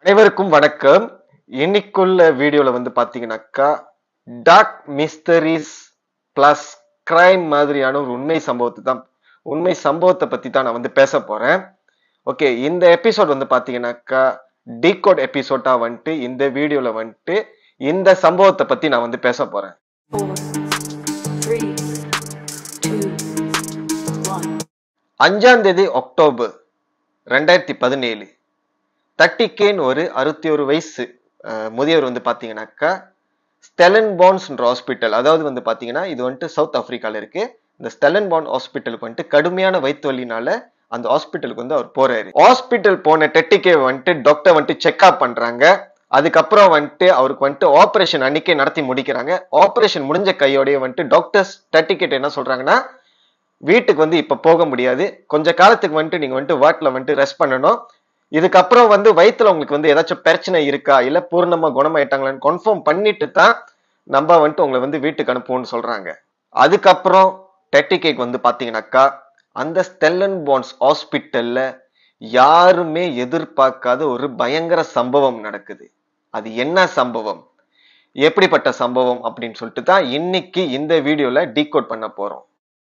அனைவருக்கும் வணக்கம் இன்னைக்குள்ள வீடியோல வந்து பாத்தீங்கன்னாக்கா டார்க் மிஸ்டரிஸ் பிளஸ் கிரைம் மாதிரியான ஒரு உண்மை சம்பவத்தை தான் உண்மை சம்பவத்தை பத்தி தான் நான் வந்து பேச போறேன் ஓகே இந்த எபிசோட் வந்து பாத்தீங்கன்னாக்கா டீகோட் எபிசோட்டா வந்துட்டு இந்த வீடியோல வந்துட்டு இந்த சம்பவத்தை பத்தி நான் வந்து பேச போறேன் four, three, two, one. அஞ்சாம் தேதி அக்டோபர் ரெண்டாயிரத்தி பதினேழு தட்டிக்கேன்னு ஒரு அறுபத்தி ஒரு வயசு அஹ், முதியவர் வந்து பாத்தீங்கன்னாக்கா ஸ்டெலன் பான்ஸ்ன்ற ஹாஸ்பிட்டல் அதாவது வந்து பாத்தீங்கன்னா இது வந்துட்டு சவுத் ஆப்பிரிக்கால இருக்கு இந்த ஸ்டெலன் பான் ஹாஸ்பிட்டலுக்கு வந்துட்டு கடுமையான வயிற்று வலினால அந்த ஹாஸ்பிட்டலுக்கு வந்து அவர் போறாரு ஹாஸ்பிட்டல் போன டெட்டிக்கே வந்துட்டு டாக்டர் வந்துட்டு செக்அப் பண்றாங்க அதுக்கப்புறம் வந்துட்டு அவருக்கு வந்துட்டு ஆபரேஷன் அன்னைக்கே நடத்தி முடிக்கிறாங்க ஆபரேஷன் முடிஞ்ச கையோடய வந்துட்டு டாக்டர்ஸ் டெட்டிக்கேட் என்ன சொல்றாங்கன்னா வீட்டுக்கு வந்து இப்ப போக முடியாது கொஞ்ச காலத்துக்கு வந்துட்டு நீங்க வந்துட்டு வாட்ல வந்துட்டு ரெஸ்ட் பண்ணணும் இதுக்கப்புறம் வந்து வயித்துல உங்களுக்கு வந்து ஏதாச்சும் பிரச்சனை இருக்கா இல்ல பூர்ணமா குணமாயிட்டாங்களான்னு கன்ஃபார்ம் பண்ணிட்டு தான் நம்ம வந்துட்டு உங்களை வந்து வீட்டுக்கு அனுப்புவோம்னு சொல்றாங்க அதுக்கப்புறம் டெட்டிகேக் வந்து பாத்தீங்கன்னாக்கா அந்த ஸ்டெல்லன் பான்ஸ் ஹாஸ்பிட்டல்ல யாருமே எதிர்பார்க்காத ஒரு பயங்கர சம்பவம் நடக்குது அது என்ன சம்பவம் எப்படிப்பட்ட சம்பவம் அப்படின்னு சொல்லிட்டு தான் இன்னைக்கு இந்த வீடியோல டீகோட் பண்ண போறோம்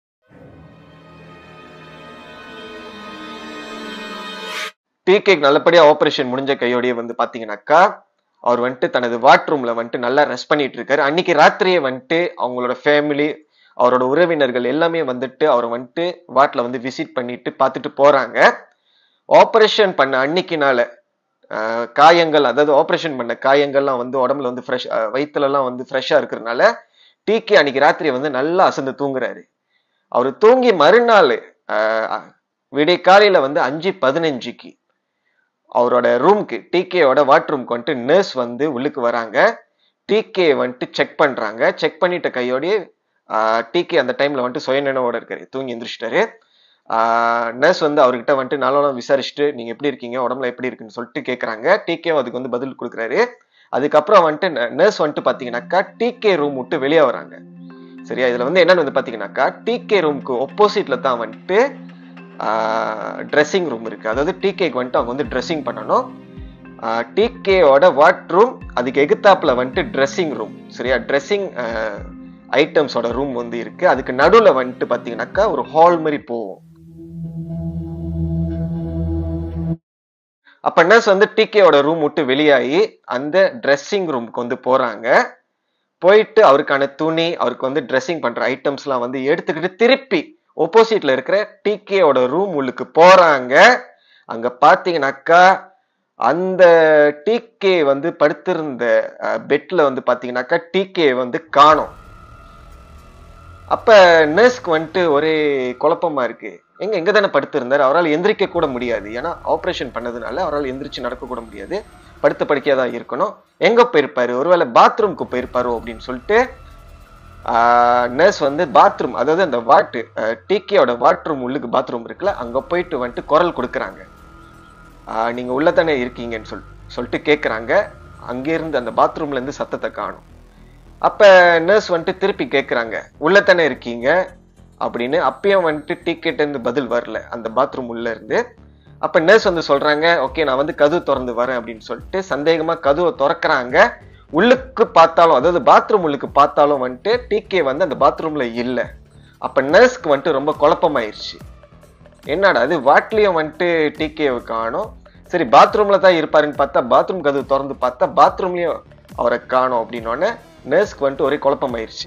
டிகேக் நல்லபடியா ஆபரேஷன் முடிஞ்ச கையோடய வந்து பாத்தீங்கன்னாக்கா அவர் வந்துட்டு தனது வாட்ரூம்ல வந்துட்டு நல்லா ரெஸ்ட் பண்ணிட்டு இருக்காரு அன்னைக்கு ராத்திரியே வந்துட்டு அவங்களோட ஃபேமிலி அவரோட உறவினர்கள் எல்லாமே வந்துட்டு அவரை வந்துட்டு வாட்ல வந்து விசிட் பண்ணிட்டு பார்த்துட்டு போறாங்க ஆபரேஷன் பண்ண அன்னைக்குனால ஆஹ், காயங்கள் அதாவது ஆபரேஷன் பண்ண காயங்கள்லாம் வந்து உடம்புல வந்து ஃப்ரெஷ் வயிற்றுல எல்லாம் வந்து ஃப்ரெஷ்ஷா இருக்கிறதுனால டிகே அன்னைக்கு ராத்திரி வந்து நல்லா அசந்து தூங்குறாரு அவர் தூங்கி மறுநாள் ஆஹ், விடிய காலையில வந்து அஞ்சு பதினஞ்சுக்கு அவரோட ரூம்க்கு டிகேவோட வாட்ரூம்க்கு வந்துட்டு நர்ஸ் வந்து உள்ளுக்கு வராங்க டிகே வந்துட்டு செக் பண்றாங்க செக் பண்ணிட்ட கையோடய டிகே அந்த டைம்ல வந்துட்டு சுயநினைவோட இருக்காரு தூங்கி எந்திரிச்சிட்டாரு நர்ஸ் வந்து அவர்கிட்ட வந்துட்டு நாளும் விசாரிச்சுட்டு நீங்க எப்படி இருக்கீங்க உடம்புல எப்படி இருக்குன்னு சொல்லிட்டு கேக்குறாங்க டிகே அதுக்கு வந்து பதில் கொடுக்குறாரு அதுக்கப்புறம் வந்துட்டு நர்ஸ் வந்துட்டு பாத்தீங்கன்னாக்கா டிகே ரூம் விட்டு வெளியே வராங்க சரியா இதுல வந்து என்னன்னு வந்து பாத்தீங்கன்னாக்கா டிகே ரூம்க்கு ஒப்போசிட்ல தான் வந்துட்டு ட்ரெஸ்ஸிங் ரூம் இருக்கு அதாவது டிகேக்கு வந்துட்டு அவங்க வந்து ட்ரெஸ்ஸிங் பண்ணணும் டிகேவோட வாட் ரூம் அதுக்கு எகுத்தாப்புல வந்துட்டு ட்ரெஸ்ஸிங் ரூம் சரியா ட்ரெஸ்ஸிங் ஐட்டம்ஸோட ரூம் வந்து இருக்கு அதுக்கு நடுவுல வந்துட்டு பாத்தீங்கன்னாக்கா ஒரு ஹால் மாதிரி போகும் அப்ப நர்ஸ் வந்து டிகேவோட ரூம் விட்டு வெளியாகி அந்த ட்ரெஸ்ஸிங் ரூமுக்கு வந்து போறாங்க போயிட்டு அவருக்கான துணி அவருக்கு வந்து ட்ரெஸ்ஸிங் பண்ற ஐட்டம்ஸ்லாம் வந்து எடுத்துக்கிட்டு திருப்பி ஒப்போசிட்ல இருக்கிற டிகேவோட ரூம் உள்ளுக்கு போறாங்க அங்க பாத்தீங்கன்னாக்கா அந்த டிகே வந்து படுத்திருந்த பெட்ல வந்து பாத்தீங்கன்னாக்கா டிகே வந்து காணோம் அப்ப நர்ஸ்க்கு வந்துட்டு ஒரே குழப்பமா இருக்கு எங்க எங்க தானே படுத்திருந்தாரு அவரால் எந்திரிக்க கூட முடியாது ஏன்னா ஆபரேஷன் பண்ணதுனால அவரால் எந்திரிச்சு நடக்க கூட முடியாது படுத்த படுக்கையா தான் இருக்கணும் எங்க போயிருப்பாரு ஒருவேளை பாத்ரூம்க்கு போயிருப்பாரோ அப்படின்னு சொல்லிட்டு நர்ஸ் வந்து பாத்ரூம் அதாவது அந்த வாட்டு டிகேயோட வாட்ரூம் உள்ளுக்கு பாத்ரூம் இருக்குல்ல அங்க போயிட்டு வந்துட்டு குரல் கொடுக்குறாங்க ஆஹ் நீங்க உள்ள தானே இருக்கீங்கன்னு சொல் சொல்லிட்டு கேக்குறாங்க அங்கிருந்து அந்த பாத்ரூம்ல இருந்து சத்தத்தை காணும் அப்ப நர்ஸ் வந்துட்டு திருப்பி கேக்குறாங்க உள்ள தானே இருக்கீங்க அப்படின்னு அப்பயும் வந்துட்டு டிக்கெட் இருந்து பதில் வரல அந்த பாத்ரூம் உள்ள இருந்து அப்ப நர்ஸ் வந்து சொல்றாங்க ஓகே நான் வந்து கதவு திறந்து வரேன் அப்படின்னு சொல்லிட்டு சந்தேகமா கதவை திறக்கறாங்க உள்ளுக்கு பார்த்தாலும் அதாவது பாத்ரூம் உள்ளுக்கு பார்த்தாலும் வந்துட்டு டிகே வந்து அந்த பாத்ரூம்ல இல்ல அப்ப நர்ஸ்க்கு வந்துட்டு ரொம்ப குழப்பமாயிருச்சு என்னடா அது வாட்லயும் வந்துட்டு டிகேவை காணும் சரி பாத்ரூம்ல தான் இருப்பாருன்னு பார்த்தா பாத்ரூம் கதவு திறந்து பார்த்தா பாத்ரூம்லயும் அவரை காணும் அப்படின்னோடனே நர்ஸ்க்கு வந்துட்டு ஒரே குழப்பமாயிருச்சு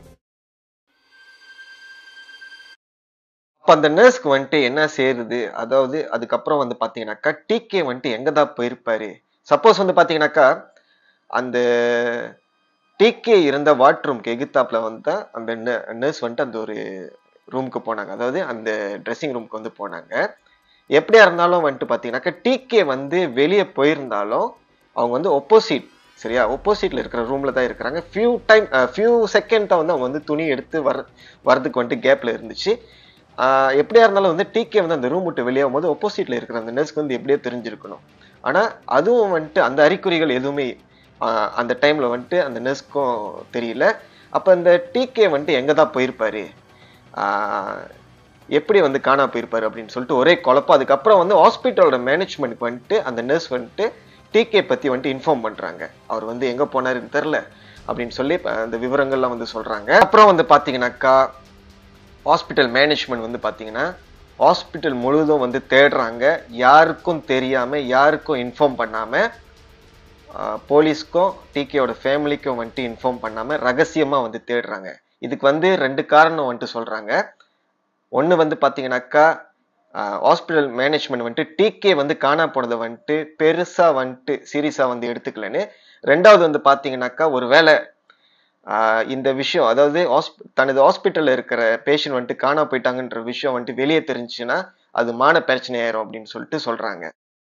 அப்ப அந்த நர்ஸ்க்கு வந்துட்டு என்ன சேருது அதாவது அதுக்கப்புறம் வந்து பாத்தீங்கன்னாக்கா டிகே வந்துட்டு எங்க தான் போயிருப்பாரு சப்போஸ் வந்து பாத்தீங்கன்னாக்கா அந்த டிகே இருந்த வாட்ரூம்க்கு எகுத்தாப்புல வந்து அந்த நர்ஸ் வந்துட்டு அந்த ஒரு ரூமுக்கு போனாங்க அதாவது அந்த ட்ரெஸ்ஸிங் ரூமுக்கு வந்து போனாங்க எப்படியா இருந்தாலும் வந்துட்டு பாத்தீங்கன்னாக்கா டிகே வந்து வெளியே போயிருந்தாலும் அவங்க வந்து ஒப்போசிட் சரியா ஒப்போசிட்ல இருக்கிற ரூம்ல தான் இருக்கிறாங்க ஃபியூ டைம் ஃபியூ செகண்ட் தான் வந்து அவங்க வந்து துணி எடுத்து வர வரதுக்கு வந்துட்டு கேப்ல இருந்துச்சு ஆஹ் எப்படியா இருந்தாலும் வந்து டிகே வந்து அந்த ரூம் விட்டு வெளியாகும் போது ஒப்போசிட்ல இருக்கிற அந்த நர்ஸ்க்கு வந்து எப்படியோ தெரிஞ்சிருக்கணும் ஆனா அதுவும் வந்துட்டு அந்த அறிகுறிகள் எதுவுமே ஆஹ் அந்த டைம்ல வந்துட்டு அந்த நர்ஸ்க்கும் தெரியல அப்ப அந்த டிகே வந்துட்டு எங்க தான் போயிருப்பாரு ஆஹ் எப்படி வந்து காணா போயிருப்பாரு அப்படின்னு சொல்லிட்டு ஒரே குழப்பம் அதுக்கப்புறம் வந்து ஹாஸ்பிட்டலோட மேனேஜ்மெண்ட் வந்துட்டு அந்த நர்ஸ் வந்துட்டு டிகே பத்தி வந்துட்டு இன்ஃபார்ம் பண்றாங்க அவர் வந்து எங்க போனாருன்னு தெரில அப்படின்னு சொல்லி இப்ப அந்த விவரங்கள்லாம் வந்து சொல்றாங்க அப்புறம் வந்து பாத்தீங்கன்னாக்கா ஹாஸ்பிட்டல் மேனேஜ்மெண்ட் வந்து பாத்தீங்கன்னா ஹாஸ்பிட்டல் முழுதும் வந்து தேடுறாங்க யாருக்கும் தெரியாம யாருக்கும் இன்ஃபார்ம் பண்ணாம ஆஹ், போலீஸ்க்கும் டிகேயோட ஃபேமிலிக்கும் வந்துட்டு இன்ஃபார்ம் பண்ணாம ரகசியமா வந்து தேடுறாங்க இதுக்கு வந்து ரெண்டு காரணம் வந்துட்டு சொல்றாங்க ஒன்று வந்து பார்த்தீங்கன்னாக்கா ஹாஸ்பிட்டல் மேனேஜ்மெண்ட் வந்துட்டு டிகே வந்து காணா போனதை வந்துட்டு பெருசா வந்துட்டு சீரியஸாக வந்து எடுத்துக்கலன்னு ரெண்டாவது வந்து பார்த்தீங்கன்னாக்கா ஒருவேளை ஆஹ் இந்த விஷயம் அதாவது ஹாஸ்ப தனது ஹாஸ்பிட்டல்ல இருக்கிற பேஷண்ட் வந்துட்டு காணா போயிட்டாங்கன்ற விஷயம் வந்துட்டு வெளியே தெரிஞ்சுச்சுன்னா அது மான பிரச்சனை ஆயிரும் அப்படின்னு சொல்லிட்டு சொல்றாங்க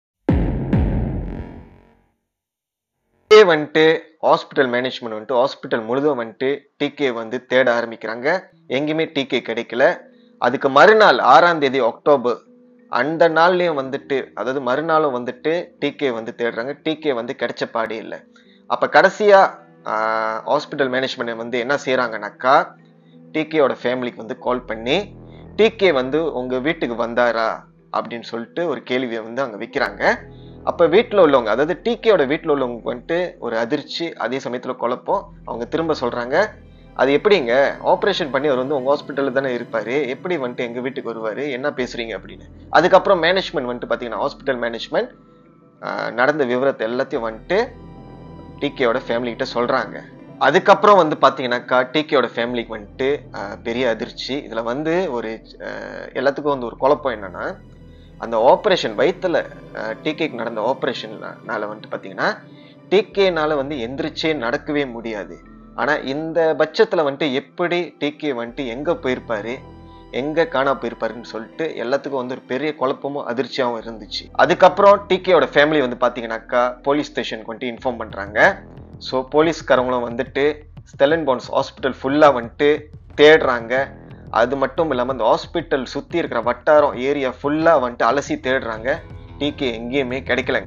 இதே வந்துட்டு ஹாஸ்பிட்டல் மேனேஜ்மெண்ட் வந்துட்டு ஹாஸ்பிட்டல் முழுதும் வந்துட்டு டிகே வந்து தேட ஆரம்பிக்கிறாங்க எங்கேயுமே டிகே கிடைக்கல அதுக்கு மறுநாள் ஆறாம் தேதி அக்டோபர் அந்த நாள்லயும் வந்துட்டு அதாவது மறுநாளும் வந்துட்டு டிகே வந்து தேடுறாங்க டிகே வந்து கிடைச்ச பாடே இல்லை அப்ப கடைசியா ஹாஸ்பிட்டல் மேனேஜ்மெண்ட் வந்து என்ன செய்யறாங்கனாக்கா டிகேயோட ஃபேமிலிக்கு வந்து கால் பண்ணி டிகே வந்து உங்க வீட்டுக்கு வந்தாரா அப்படின்னு சொல்லிட்டு ஒரு கேள்வியை வந்து அங்க வைக்கிறாங்க அப்ப வீட்டுல உள்ளவங்க அதாவது டிகேயோட வீட்டுல உள்ளவங்க வந்துட்டு ஒரு அதிர்ச்சி அதே சமயத்துல குழப்பம் அவங்க திரும்ப சொல்றாங்க அது எப்படிங்க ஆபரேஷன் பண்ணி அவர் வந்து உங்க ஹாஸ்பிட்டல்ல தானே இருப்பாரு எப்படி வந்துட்டு எங்க வீட்டுக்கு வருவாரு என்ன பேசுறீங்க அப்படின்னு அதுக்கப்புறம் மேனேஜ்மெண்ட் வந்துட்டு பாத்தீங்கன்னா ஹாஸ்பிட்டல் மேனேஜ்மெண்ட் நடந்த விவரத்தை எல்லாத்தையும் வந்துட்டு டிகேயோட ஃபேமிலி கிட்ட சொல்றாங்க அதுக்கப்புறம் வந்து பாத்தீங்கன்னாக்கா டிகேயோட ஃபேமிலிக்கு வந்துட்டு ஆஹ், பெரிய அதிர்ச்சி இதுல வந்து ஒரு ஆஹ், எல்லாத்துக்கும் வந்து ஒரு குழப்பம் என்னன்னா அந்த ஆப்ரேஷன் வயித்துல டிகேக்கு நடந்த ஆப்ரேஷன்னால வந்துட்டு பாத்தீங்கன்னா டிகேனால வந்து எந்திரிச்சே நடக்கவே முடியாது ஆனா இந்த பட்சத்துல வந்துட்டு எப்படி டிகே வந்துட்டு எங்க போயிருப்பாரு எங்க காணா போயிருப்பாருன்னு சொல்லிட்டு எல்லாத்துக்கும் வந்து ஒரு பெரிய குழப்பமும் அதிர்ச்சியாவும் இருந்துச்சு அதுக்கப்புறம் டிகேயோட ஃபேமிலி வந்து பாத்தீங்கன்னாக்கா போலீஸ் ஸ்டேஷனுக்கு வந்துட்டு இன்ஃபார்ம் பண்றாங்க ஸோ போலீஸ்காரங்களும் வந்துட்டு ஸ்டெலன் பான்ஸ் ஹாஸ்பிட்டல் ஃபுல்லா வந்துட்டு தேடுறாங்க அது மட்டும் இல்லாம இந்த ஹாஸ்பிட்டல் சுத்தி இருக்கிற வட்டாரம் ஏரியா ஃபுல்லா வந்துட்டு அலசி தேடுறாங்க டிகே எங்கேயுமே கிடைக்கல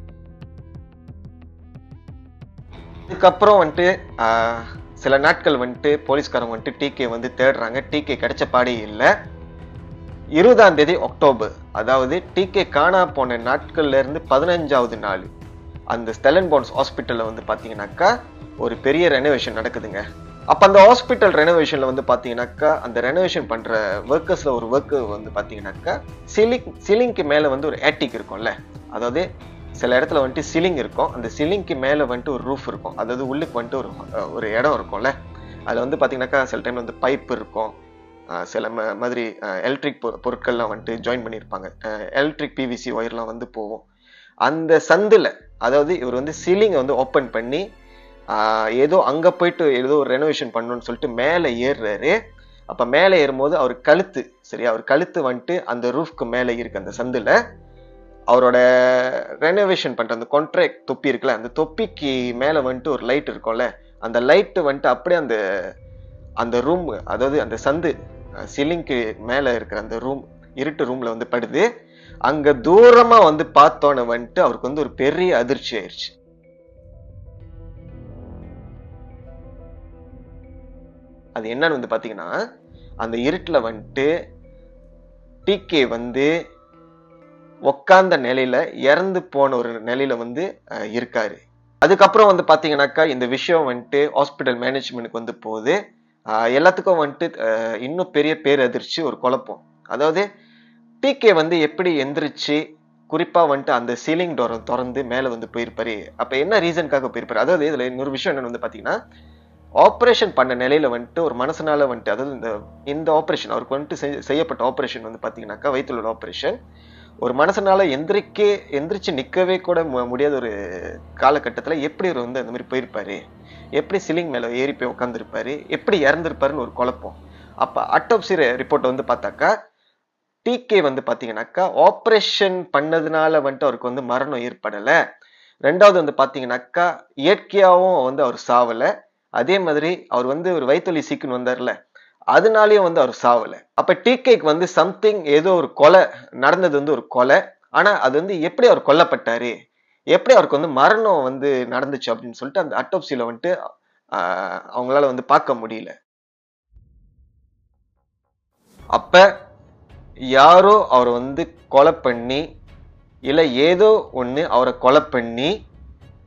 இதுக்கப்புறம் வந்துட்டு ஆஹ், சில நாட்கள் வந்துட்டு போலீஸ்காரங்க வந்துட்டு டிகே வந்து தேடுறாங்க டிகே கிடைச்ச பாடே இல்லை இருபதாம் தேதி அக்டோபர் அதாவது டிகே காணா போன நாட்கள்ல இருந்து பதினஞ்சாவது நாள் அந்த ஸ்டெலன் பான்ஸ் ஹாஸ்பிட்டல்ல வந்து பாத்தீங்கன்னாக்கா ஒரு பெரிய ரெனோவேஷன் நடக்குதுங்க அப்ப அந்த ஹாஸ்பிட்டல் ரெனோவேஷன்ல வந்து பாத்தீங்கன்னாக்கா அந்த ரெனோவேஷன் பண்ற ஒர்க்கர்ஸ்ல ஒரு ஒர்க்கர் வந்து பாத்தீங்கன்னாக்கா சிலிங் சிலிங்க்கு மேல வந்து ஒரு ஏட்டிக் இருக்கும்ல அதாவது சில இடத்துல வந்துட்டு சிலிங் இருக்கும் அந்த சிலிங்க்கு மேல வந்துட்டு ஒரு ரூஃப் இருக்கும் அதாவது உள்ளுக்கு வந்துட்டு ஒரு அஹ், ஒரு இடம் இருக்கும்ல அதுல வந்து பாத்தீங்கன்னாக்கா சில டைம்ல வந்து பைப் இருக்கும் அஹ், சில ம- மாதிரி எலக்ட்ரிக் பொருட்கள்லாம் வந்துட்டு ஜாயின் பண்ணியிருப்பாங்க எலக்ட்ரிக் பிவிசி ஒயர்லாம் வந்து போகும் அந்த சந்துல அதாவது இவர் வந்து சீலிங்கை வந்து ஓப்பன் பண்ணி ஆஹ், ஏதோ அங்க போயிட்டு ஏதோ ஒரு ரெனோவேஷன் பண்ணணும்னு சொல்லிட்டு மேலே ஏறுறாரு அப்ப மேலே ஏறும்போது அவர் கழுத்து சரியா அவர் கழுத்து வந்துட்டு அந்த ரூஃப்க்கு மேலே இருக்கு அந்த சந்துல அவரோட ரெனோவேஷன் பண்ற அந்த கான்ட்ராக்ட் தொப்பி இருக்குல்ல அந்த தொப்பிக்கு மேல வந்துட்டு ஒரு லைட் இருக்கும்ல அந்த லைட் வந்துட்டு அப்படியே அந்த அந்த ரூம் அதாவது அந்த சந்து சிலிங்க்கு மேல இருக்கிற அந்த ரூம் இருட்டு ரூம்ல வந்து படுது அங்க தூரமா வந்து பார்த்தோன்னு வந்துட்டு அவருக்கு வந்து ஒரு பெரிய அதிர்ச்சி ஆயிடுச்சு அது என்னன்னு வந்து பாத்தீங்கன்னா அந்த இருட்டுல வந்துட்டு டிகே வந்து உக்காந்த நிலையில இறந்து போன ஒரு நிலையில வந்து அஹ், இருக்காரு அதுக்கப்புறம் வந்து பாத்தீங்கன்னாக்கா இந்த விஷயம் வந்துட்டு ஹாஸ்பிட்டல் மேனேஜ்மெண்ட்டுக்கு வந்து போகுது ஆஹ், எல்லாத்துக்கும் வந்துட்டு அஹ், இன்னும் பெரிய பேரதிர்ச்சி ஒரு குழப்பம் அதாவது டிகே வந்து எப்படி எந்திரிச்சு குறிப்பா வந்துட்டு அந்த சீலிங் டோரை திறந்து மேல வந்து போயிருப்பாரு அப்ப என்ன ரீசனுக்காக போயிருப்பாரு அதாவது இதுல இன்னொரு விஷயம் என்னன்னு வந்து பாத்தீங்கன்னா ஆப்ரேஷன் பண்ண நிலையில வந்துட்டு ஒரு மனசனால வந்துட்டு அதாவது இந்த இந்த ஆப்ரேஷன் அவருக்கு வந்துட்டு செய்- செய்யப்பட்ட ஆப்ரேஷன் வந்து பாத்தீங்கன்னாக்கா வயிற்றுல ஆப்ரேஷன் ஒரு மனசனால எந்திரிக்கே எந்திரிச்சு நிக்கவே கூட மு- முடியாத ஒரு காலகட்டத்துல எப்படி அவர் வந்து அந்த மாதிரி போயிருப்பாரு எப்படி சிலிங் மேல ஏறி போய் உட்காந்துருப்பாரு எப்படி இறந்திருப்பாருன்னு ஒரு குழப்பம் அப்ப அட்டோப்சி ரிப்போர்ட் வந்து பார்த்தாக்கா டிகே வந்து பாத்தீங்கன்னாக்கா ஆப்ரேஷன் பண்ணதுனால வந்துட்டு அவருக்கு வந்து மரணம் ஏற்படல ரெண்டாவது வந்து பாத்தீங்கன்னாக்கா இயற்கையாவும் வந்து அவர் சாவல அதே மாதிரி அவர் வந்து ஒரு வயிற்றுவலி சீக்குன்னு வந்தார்ல அதனாலயும் வந்து அவர் சாவல அப்ப டிகேக்கு வந்து சம்திங் ஏதோ ஒரு கொலை நடந்தது வந்து ஒரு கொலை ஆனா அது வந்து எப்படி அவர் கொல்லப்பட்டாரு எப்படி அவருக்கு வந்து மரணம் வந்து நடந்துச்சு அப்படின்னு சொல்லிட்டு அந்த அட்டோப்சில வந்துட்டு ஆஹ், அவங்களால வந்து பார்க்க முடியல அப்ப யாரோ அவரை வந்து கொலை பண்ணி இல்ல ஏதோ ஒண்ணு அவரை கொலை பண்ணி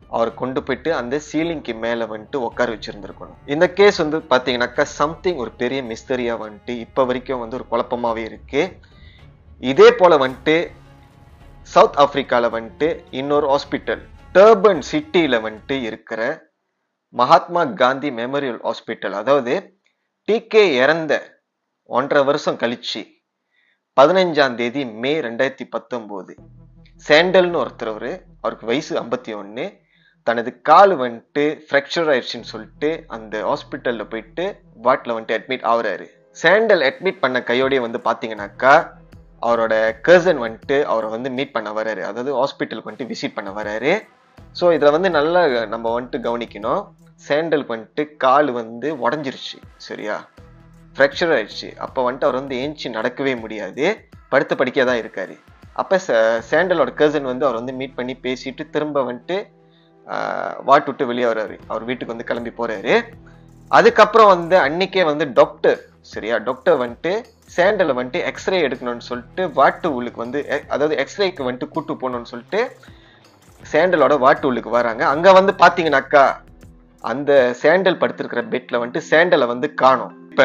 அவர் கொண்டு போயிட்டு அந்த சீலிங்க்கு மேல வந்துட்டு உட்கார வச்சிருந்திருக்கணும் இந்த கேஸ் வந்து பாத்தீங்கன்னாக்கா சம்திங் ஒரு பெரிய மிஸ்டரியா வந்துட்டு இப்ப வரைக்கும் வந்து ஒரு குழப்பமாவே இருக்கு இதே போல வந்துட்டு சவுத் ஆப்பிரிக்கால வந்துட்டு இன்னொரு ஹாஸ்பிட்டல் டர்பன் சிட்டியில வந்துட்டு இருக்கிற மகாத்மா காந்தி மெமோரியல் ஹாஸ்பிட்டல் அதாவது டிகே இறந்த ஒன்றரை வருஷம் கழிச்சு பதினஞ்சாம் தேதி மே ரெண்டாயிரத்தி பத்தொம்போது சேண்டல்னு ஒருத்தர் அவருக்கு வயசு ஐம்பத்தி ஒன்று தனது கால் வந்துட்டு ஃப்ராக்சர் ஆயிடுச்சுன்னு சொல்லிட்டு அந்த ஹாஸ்பிட்டல்ல போயிட்டு வாட்டில் வந்துட்டு அட்மிட் ஆகுறாரு சேண்டல் அட்மிட் பண்ண கையோடய வந்து பார்த்தீங்கன்னாக்கா அவரோட கர்சன் வந்துட்டு அவரை வந்து மீட் பண்ண வராரு அதாவது ஹாஸ்பிட்டலுக்கு வந்துட்டு விசிட் பண்ண வராரு ஸோ இதில் வந்து நல்லா நம்ம வந்துட்டு கவனிக்கணும் சேண்டலுக்கு வந்துட்டு கால் வந்து உடஞ்சிருச்சு சரியா ஃப்ராக்சர் ஆயிடுச்சு அப்போ வந்துட்டு அவர் வந்து ஏஞ்சி நடக்கவே முடியாது படுத்த படிக்க தான் இருக்காரு அப்போ சேண்டலோட கர்சன் வந்து அவர் வந்து மீட் பண்ணி பேசிட்டு திரும்ப வந்துட்டு வாட் விட்டு வெளியே வர்றாரு அவர் வீட்டுக்கு வந்து கிளம்பி போறாரு அதுக்கப்புறம் வந்து அன்னைக்கே வந்து டாக்டர் சரியா டாக்டர் வந்துட்டு சேண்டலை வந்துட்டு எக்ஸ்ரே எடுக்கணும்னு சொல்லிட்டு வாட்டு உள்ளுக்கு வந்து அதாவது எக்ஸ்ரேக்கு வந்துட்டு கூட்டு போகணும்னு சொல்லிட்டு சேண்டலோட வாட்டு உள்ளுக்கு வராங்க அங்க வந்து பாத்தீங்கன்னாக்கா அந்த சேண்டல் படுத்திருக்கிற பெட்ல வந்துட்டு சேண்டலை வந்து காணும் இப்ப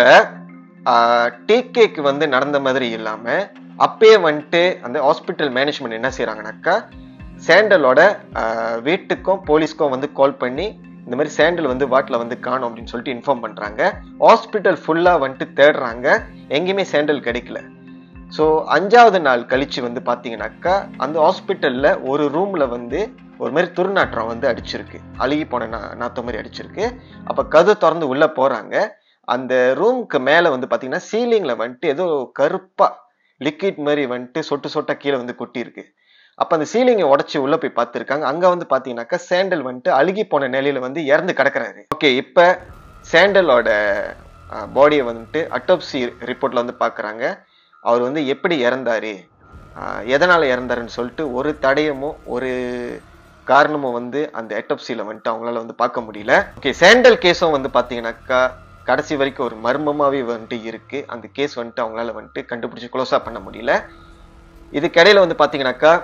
டிகேக்கு வந்து நடந்த மாதிரி இல்லாம அப்பயே வந்துட்டு அந்த ஹாஸ்பிட்டல் மேனேஜ்மெண்ட் என்ன செய்யறாங்கனாக்கா சேண்டலோட வீட்டுக்கும் போலீஸ்க்கும் வந்து கால் பண்ணி இந்த மாதிரி சேண்டல் வந்து வாட்டில் வந்து காணும் அப்படின்னு சொல்லிட்டு இன்ஃபார்ம் பண்றாங்க ஹாஸ்பிட்டல் ஃபுல்லா வந்துட்டு தேடுறாங்க எங்கேயுமே சேண்டல் கிடைக்கல ஸோ அஞ்சாவது நாள் கழிச்சு வந்து பாத்தீங்கன்னாக்கா அந்த ஹாஸ்பிட்டல்ல ஒரு ரூம்ல வந்து ஒரு மாதிரி துர்நாற்றம் வந்து அடிச்சிருக்கு அழுகி போன நாத்த மாதிரி அடிச்சிருக்கு அப்ப கது திறந்து உள்ள போறாங்க அந்த ரூமுக்கு மேல வந்து பாத்தீங்கன்னா சீலிங்ல வந்துட்டு ஏதோ கருப்பா லிக்விட் மாதிரி வந்துட்டு சொட்டு சொட்டா கீழே வந்து கொட்டி இருக்கு அப்ப அந்த சீலிங்கை உடச்சி உள்ள போய் பார்த்துருக்காங்க அங்க வந்து பாத்தீங்கன்னாக்கா சேண்டல் வந்துட்டு அழுகி போன நிலையில வந்து இறந்து கிடக்குறாரு ஓகே இப்ப சேண்டலோட பாடியை வந்துட்டு அட்டோப்சி ரிப்போர்ட்ல வந்து பாக்குறாங்க அவர் வந்து எப்படி இறந்தாரு எதனால இறந்தாருன்னு சொல்லிட்டு ஒரு தடயமும் ஒரு காரணமும் வந்து அந்த எட்டப்சியில வந்துட்டு அவங்களால வந்து பார்க்க முடியல ஓகே சேண்டல் கேஸும் வந்து பாத்தீங்கன்னாக்கா கடைசி வரைக்கும் ஒரு மர்மமாவே வந்துட்டு இருக்கு அந்த கேஸ் வந்துட்டு அவங்களால வந்துட்டு கண்டுபிடிச்சு க்ளோஸா பண்ண முடியல இதுக்கிடையில வந்து பாத்தீங்கன்னாக்கா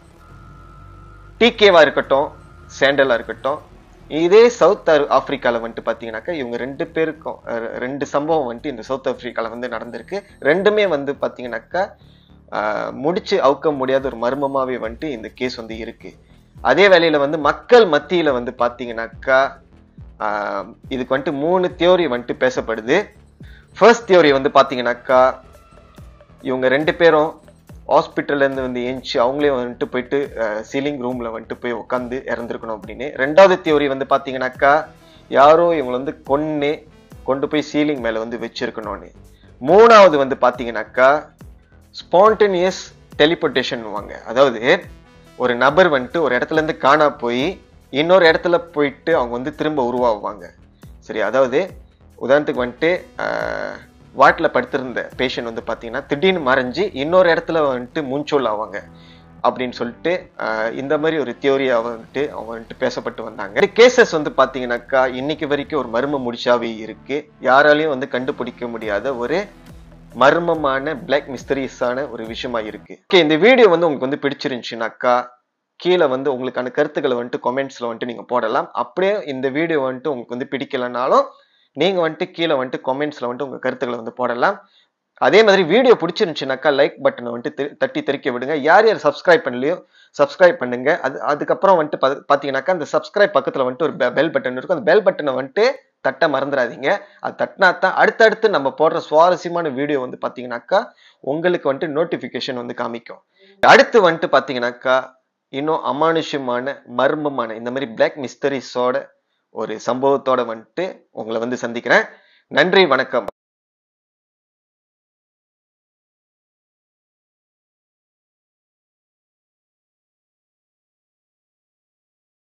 டிகேவா இருக்கட்டும் சேண்டலா இருக்கட்டும் இதே சவுத் ஆப்பிரிக்கால வந்துட்டு பாத்தீங்கன்னாக்கா இவங்க ரெண்டு பேருக்கும் ரெண்டு சம்பவம் வந்துட்டு இந்த சவுத் ஆப்பிரிக்கால வந்து நடந்திருக்கு ரெண்டுமே வந்து பாத்தீங்கன்னாக்கா முடிச்சு அவுக்க முடியாத ஒரு மர்மமாவே வந்துட்டு இந்த கேஸ் வந்து இருக்கு அதே வேளையில வந்து மக்கள் மத்தியில வந்து பாத்தீங்கன்னாக்கா இதுக்கு வந்துட்டு மூணு தியோரி வந்துட்டு பேசப்படுது ஃபர்ஸ்ட் தியோரி வந்து பாத்தீங்கன்னாக்கா இவங்க ரெண்டு பேரும் ஹாஸ்பிட்டல்ல இருந்து வந்து ஏஞ்சி அவங்களே வந்துட்டு போயிட்டு சீலிங் ரூம்ல வந்துட்டு போய் உட்காந்து இறந்துருக்கணும் அப்படின்னு ரெண்டாவது தியோரி வந்து பாத்தீங்கன்னாக்கா யாரோ இவங்களை வந்து கொன்னு கொண்டு போய் சீலிங் மேல வந்து வச்சிருக்கணும்னு மூணாவது வந்து பாத்தீங்கன்னாக்கா ஸ்பான்டேனியஸ் டெலிபோர்டேஷன் வாங்க அதாவது ஒரு நபர் வந்துட்டு ஒரு இடத்துல இருந்து காணா போய் இன்னொரு இடத்துல போயிட்டு அவங்க வந்து திரும்ப உருவாகுவாங்க சரி அதாவது உதாரணத்துக்கு வந்துட்டு வாட்டில் படுத்திருந்த பேஷண்ட் வந்து பார்த்தீங்கன்னா திடீர்னு மறைஞ்சு இன்னொரு இடத்துல வந்துட்டு மூஞ்சோல் ஆவாங்க அப்படின்னு சொல்லிட்டு இந்த மாதிரி ஒரு தியோரியா வந்துட்டு அவங்க வந்துட்டு பேசப்பட்டு வந்தாங்க கேசஸ் வந்து பாத்தீங்கன்னாக்கா இன்னைக்கு வரைக்கும் ஒரு மர்ம முடிச்சாவே இருக்கு யாராலையும் வந்து கண்டுபிடிக்க முடியாத ஒரு மர்மமான பிளாக் மிஸ்டரியஸான ஒரு விஷயமா இருக்கு ஓகே இந்த வீடியோ வந்து உங்களுக்கு வந்து பிடிச்சிருந்துச்சுனாக்கா கீழே வந்து உங்களுக்கான கருத்துக்களை வந்துட்டு கமெண்ட்ஸ்ல வந்துட்டு நீங்க போடலாம் அப்படியே இந்த வீடியோ வந்துட்டு உங்களுக்கு வந்து பிடிக்கலனாலும் நீங்க வந்துட்டு கீழே வந்துட்டு கமெண்ட்ஸ்ல வந்துட்டு உங்க கருத்துக்களை வந்து போடலாம் அதே மாதிரி வீடியோ பிடிச்சிருந்துச்சுனாக்கா லைக் பட்டனை வந்துட்டு தட்டி தெரிக்க விடுங்க யார் யார் சப்ஸ்கிரைப் பண்ணலையோ சப்ஸ்கிரைப் பண்ணுங்க அது அதுக்கப்புறம் வந்துட்டு பாத்தீங்கன்னாக்கா அந்த சப்ஸ்கிரைப் பக்கத்துல வந்துட்டு ஒரு பெல் பட்டன் இருக்கும் அந்த பெல் பட்டனை வந்துட்டு தட்ட மறந்துடாதீங்க அது தட்டினா தான் அடுத்தடுத்து நம்ம போடுற சுவாரஸ்யமான வீடியோ வந்து பாத்தீங்கன்னாக்கா உங்களுக்கு வந்துட்டு நோட்டிபிகேஷன் வந்து காமிக்கும் அடுத்து வந்துட்டு பாத்தீங்கன்னாக்கா இன்னும் அமானுஷ்யமான மர்மமான இந்த மாதிரி பிளாக் மிஸ்டரிஸோட ஒரு சம்பவத்தோட வந்துட்டு உங்களை வந்து சந்திக்கிறேன் நன்றி வணக்கம்